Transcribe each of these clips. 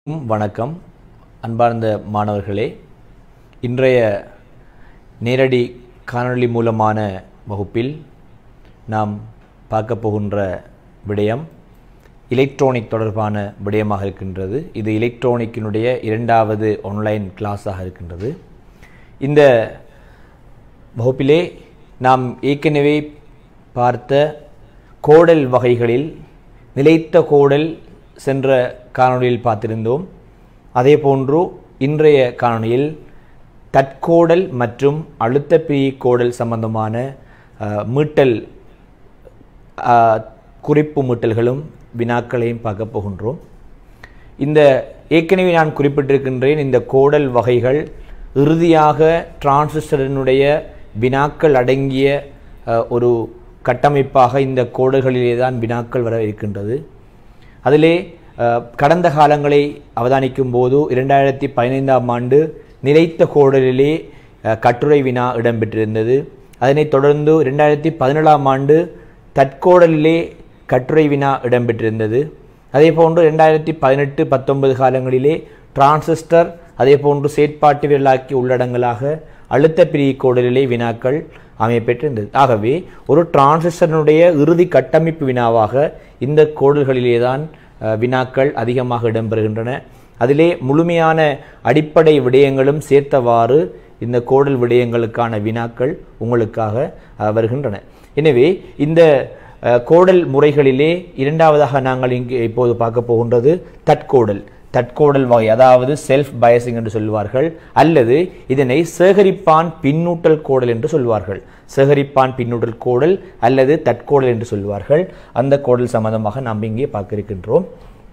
அனைவருக்கும் வணக்கம் அன்பார்ந்த மாணவர்களே இன்றைய நேரடி காணொளி மூலமான வகுப்பில் நாம் பார்க்க போகின்ற விடயம் எலக்ட்ரானிக் தொடர்பான விடயமாக இருக்கின்றது இது எலக்ட்ரானிக்கினுடைய இரண்டாவது ஆன்லைன் கிளாஸாக இருக்கின்றது இந்த வகுப்பிலே நாம் ஏற்கனவே பார்த்த கோடல் வகைகளில் நிலைத்த கோடல் சென்ற காணொளியில் பார்த்திருந்தோம் அதே போன்று இன்றைய காணொளியில் தற்கோடல் மற்றும் அழுத்த பிரி கோடல் சம்பந்தமான அஹ், மீட்டல் அஹ், குறிப்பு மீட்டல்களும் வினாக்களையும் பார்க்க போகின்றோம் இந்த ஏற்கனவே நான் குறிப்பிட்டிருக்கின்றேன் இந்த கோடல் வகைகள் இறுதியாக டிரான்சிஸ்டரினுடைய வினாக்கள் அடங்கிய அஹ், ஒரு கட்டமைப்பாக இந்த கோடல்களிலே தான் வினாக்கள் வர இருக்கின்றது அதிலே அஹ், கடந்த காலங்களை அவதானிக்கும் போது இரண்டாயிரத்தி பதினைந்தாம் ஆண்டு நிலைத்த கோடலிலே அஹ், கட்டுரை வினா இடம்பெற்றிருந்தது அதனைத் தொடர்ந்து இரண்டாயிரத்தி பதினேழாம் ஆண்டு தற்கோடலிலே கட்டுரை வினா இடம்பெற்றிருந்தது அதே போன்று ரெண்டாயிரத்தி பதினெட்டு பத்தொன்பது காலங்களிலே டிரான்சிஸ்டர் அதே போன்று செயற்பாட்டு விரலாக்கி உள்ளடங்களாக அழுத்த பிரிவு கோடலிலே வினாக்கள் அமையப்பெற்றிருந்தது ஆகவே ஒரு டிரான்சிஸ்டரினுடைய இறுதி கட்டமைப்பு வினாவாக இந்த கோடல்களிலே தான் அஹ், வினாக்கள் அதிகமாக இடம்பெறுகின்றன அதிலே முழுமையான அடிப்படை விடயங்களும் சேர்த்தவாறு இந்த கோடல் விடயங்களுக்கான வினாக்கள் உங்களுக்காக அஹ், வருகின்றன எனவே இந்த அஹ், கோடல் முறைகளிலே இரண்டாவதாக நாங்கள் இங்கு இப்போது பார்க்க போகின்றது தற்கோடல் தற்கோடல் வகை அதாவது செல்ஃப் பயசிங் என்று சொல்வார்கள் அல்லது இதனை சேகரிப்பான் பின்னூட்டல் கோடல் என்று சொல்வார்கள் சேகரிப்பான் பின்னூட்டல் கோடல் அல்லது தற்கோடல் என்று சொல்வார்கள் அந்த கோடல் சம்பந்தமாக நாம் இங்கே பார்க்க இருக்கின்றோம்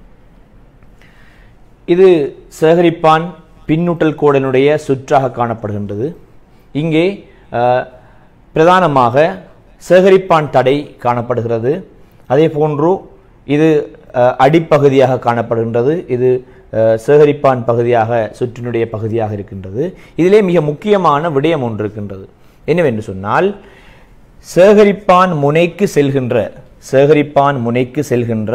இது சேகரிப்பான் பின்னூட்டல் கோடனுடைய சுற்றாக காணப்படுகின்றது இங்கே அஹ், பிரதானமாக சேகரிப்பான் தடை காணப்படுகிறது அதே போன்று இது அஹ், அடிப்பகுதியாக காணப்படுகின்றது இது அஹ், சேகரிப்பான் பகுதியாக சுற்றினுடைய பகுதியாக இருக்கின்றது இதிலே மிக முக்கியமான விடயம் ஒன்று இருக்கின்றது என்னவென்று சொன்னால் சேகரிப்பான் முனைக்கு செல்கின்ற சேகரிப்பான் முனைக்கு செல்கின்ற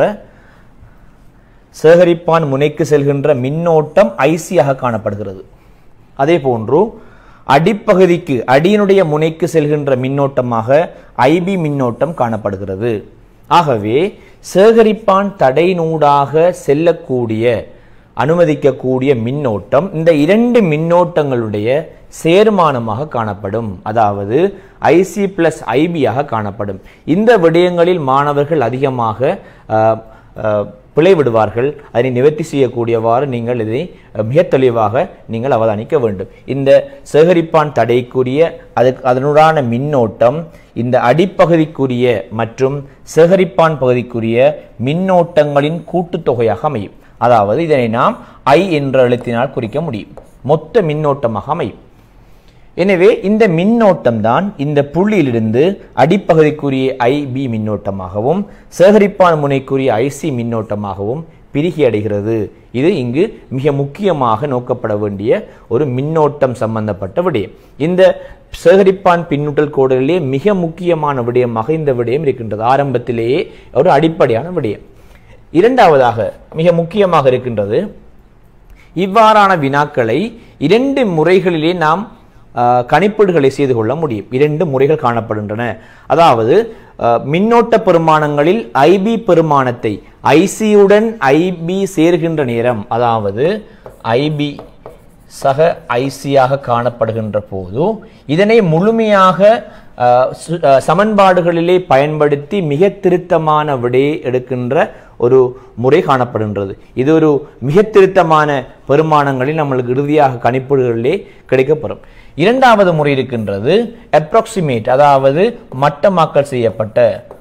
சேகரிப்பான் முனைக்கு செல்கின்ற மின்னோட்டம் ஐசியாக காணப்படுகிறது அதே போன்று அடிப்பகுதிக்கு அடியினுடைய முனைக்கு செல்கின்ற மின்னோட்டமாக ஐபி மின்னோட்டம் காணப்படுகிறது ஆகவே சேகரிப்பான் தடைநூடாக செல்லக்கூடிய அனுமதிக்கக்கூடிய மின்னோட்டம் இந்த இரண்டு மின்னோட்டங்களுடைய சேர்மானமாக காணப்படும் அதாவது ஐசி பிளஸ் ஐபியாக காணப்படும் இந்த விடயங்களில் மாணவர்கள் அதிகமாக அஹ், அஹ், பிழை விடுவார்கள் அதனை நிவர்த்தி செய்யக்கூடியவாறு நீங்கள் இதை அஹ், மிக தெளிவாக நீங்கள் அவதானிக்க வேண்டும் இந்த சேகரிப்பான் தடைக்குரிய அதுக்கு அதனுடான மின்னோட்டம் இந்த அடிப்பகுதிக்குரிய மற்றும் சேகரிப்பான் பகுதிக்குரிய மின்னோட்டங்களின் கூட்டுத்தொகையாக அமையும் அதாவது இதனை நாம் ஐ என்ற எழுத்தினால் குறிக்க முடியும் மொத்த மின்னோட்டமாக அமையும் எனவே இந்த மின்னோட்டம் தான் இந்த புள்ளியிலிருந்து அடிப்பகுதிக்குரிய ஐபி மின்னோட்டமாகவும் சேகரிப்பான் முனைக்குரிய ஐசி மின்னோட்டமாகவும் பிரிகி அடைகிறது இது இங்கு மிக முக்கியமாக நோக்கப்பட வேண்டிய ஒரு மின்னோட்டம் சம்பந்தப்பட்ட விடயம் இந்த சேகரிப்பான் பின்னூட்டல் கோடுகளிலே மிக முக்கியமான விடயமாக இந்த விடயம் இருக்கின்றது ஆரம்பத்திலேயே ஒரு அடிப்படையான விடயம் இரண்டாவதாக மிக முக்கியமாக இருக்கின்றது இவ்வாறான வினாக்களை இரண்டு முறைகளிலே நாம் ஆஹ், கணிப்பீடுகளை செய்து கொள்ள முடியும் இரண்டு முறைகள் காணப்படுகின்றன அதாவது ஆஹ், மின்னோட்ட பெருமானங்களில் ஐபி பெருமானத்தை ஐசியுடன் ஐபி சேர்கின்ற நேரம் அதாவது ஐபி சக ஐசியாக காணப்படுகின்ற போது இதனை முழுமையாக அஹ், சு- அஹ், சமன்பாடுகளிலே பயன்படுத்தி மிக திருத்தமான விடையை எடுக்கின்ற ஒரு முறை காணப்படுகின்றது இது ஒரு மிக திருத்தமான பெருமானங்களில் நம்மளுக்கு இறுதியாக கணிப்பீடுகளிலே கிடைக்கப்பெறும் இரண்டாவது முறை இருக்கின்றது அப்ராக்சிமேட் அதாவது மட்டமாக்கல் செய்யப்பட்ட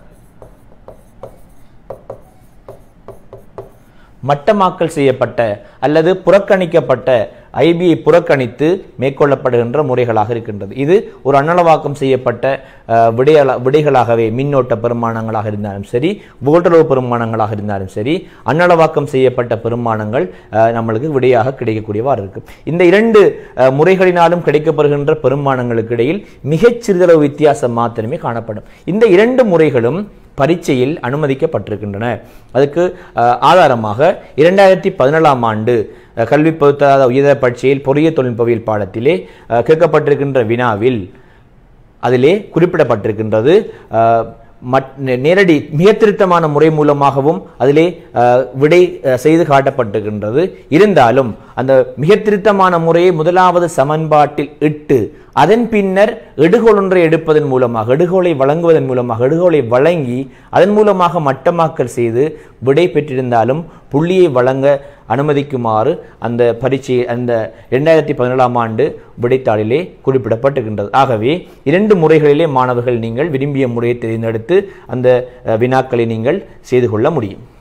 மட்டமாக்கல் செய்யப்பட்ட அல்லது புறக்கணிக்கப்பட்ட ஐபியை புறக்கணித்து மேற்கொள்ளப்படுகின்ற முறைகளாக இருக்கின்றது இது ஒரு அன்னளவாக்கம் செய்யப்பட்ட அஹ், விடையள விடைகளாகவே மின்னோட்ட பெருமானங்களாக இருந்தாலும் சரி வோல்டளவு பெருமானங்களாக இருந்தாலும் சரி அன்னளவாக்கம் செய்யப்பட்ட பெருமானங்கள் அஹ், நம்மளுக்கு விடையாக கிடைக்கக்கூடியவாறு இருக்கு இந்த இரண்டு அஹ், முறைகளினாலும் கிடைக்கப்படுகின்ற பெருமானங்களுக்கு இடையில் மிகச் சிறிதளவு வித்தியாசம் மாத்திரமே காணப்படும் இந்த இரண்டு முறைகளும் பரீட்சையில் அனுமதிக்கப்பட்டிருக்கின்றன அதுக்கு அஹ், ஆதாரமாக இரண்டாயிரத்தி பதினேழாம் ஆண்டு அஹ், கல்வி பொருத்தாத உயர்தர பரீட்சையில் பொறியியல் தொழில்நுட்பவியல் பாடத்திலே அஹ், கேட்கப்பட்டிருக்கின்ற வினாவில் அதிலே குறிப்பிடப்பட்டிருக்கின்றது அஹ், மட்- நே- நேரடி மிக திருத்தமான முறை மூலமாகவும் அதிலே அஹ், விடை அஹ், செய்து காட்டப்பட்டிருக்கின்றது இருந்தாலும் அந்த மிக திருத்தமான முறையை முதலாவது சமன்பாட்டில் இட்டு அதன் பின்னர் எடுகோள் ஒன்றை எடுப்பதன் மூலமாக எடுகோளை வழங்குவதன் மூலமாக எடுகோளை வழங்கி அதன் மூலமாக மட்டமாக்கல் செய்து விடை பெற்றிருந்தாலும் புள்ளியை வழங்க அனுமதிக்குமாறு அந்த பரீட்சை அந்த இரண்டாயிரத்தி பதினேழாம் ஆண்டு விடைத்தாளிலே குறிப்பிடப்பட்டிருக்கின்றது ஆகவே இரண்டு முறைகளிலே மாணவர்கள் நீங்கள் விரும்பிய முறையை தேர்ந்தெடுத்து அந்த அஹ், வினாக்களை நீங்கள் செய்து கொள்ள முடியும்